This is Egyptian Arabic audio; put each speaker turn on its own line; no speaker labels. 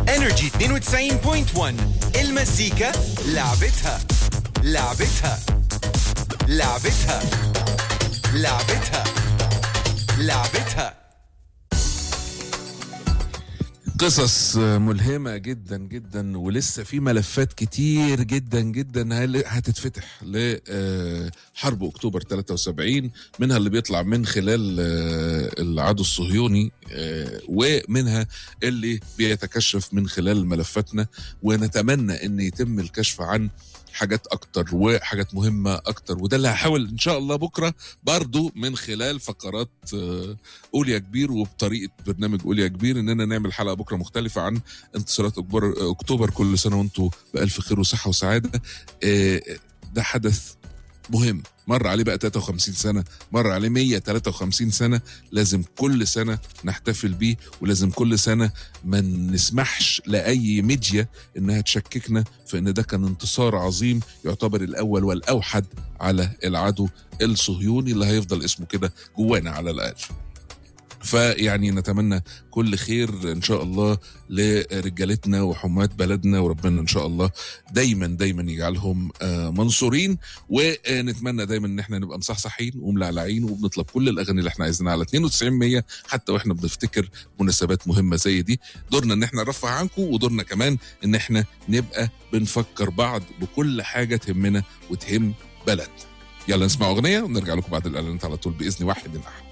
انرجي 92.1 المزيكا لعبتها لعبتها لعبتها لعبتها لعبتها
قصص ملهمة جدا جدا ولسه في ملفات كتير جدا جدا هل- هتتفتح لحرب اكتوبر 73 منها اللي بيطلع من خلال آه، العدو الصهيوني آه، ومنها اللي بيتكشف من خلال ملفاتنا ونتمنى ان يتم الكشف عن حاجات اكتر وحاجات مهمة اكتر وده اللي هحاول ان شاء الله بكرة برضو من خلال فقرات آه، قول يا كبير وبطريقه برنامج قول يا كبير اننا نعمل حلقه بكره مختلفه عن انتصارات اكبر اكتوبر كل سنه وانتم بالف خير وصحه وسعاده آه، ده حدث مهم مر عليه بقى 53 سنه مر عليه 153 سنه لازم كل سنه نحتفل بيه ولازم كل سنه ما نسمحش لاي ميديا انها تشككنا في ان ده كان انتصار عظيم يعتبر الاول والاوحد على العدو الصهيوني اللي هيفضل اسمه كده جوانا على الاقل فيعني نتمنى كل خير ان شاء الله لرجالتنا وحماة بلدنا وربنا ان شاء الله دايما دايما يجعلهم آه، منصورين ونتمنى دايما ان احنا نبقى مصحصحين وملعلعين وبنطلب كل الاغاني اللي احنا عايزينها على 92 100 حتى واحنا بنفتكر مناسبات مهمه زي دي دورنا ان احنا نرفع عنكم ودورنا كمان ان احنا نبقى بنفكر بعض بكل حاجه تهمنا وتهم بلد يلا نسمع اغنيه ونرجع لكم بعد الاعلانات على طول باذن واحد احد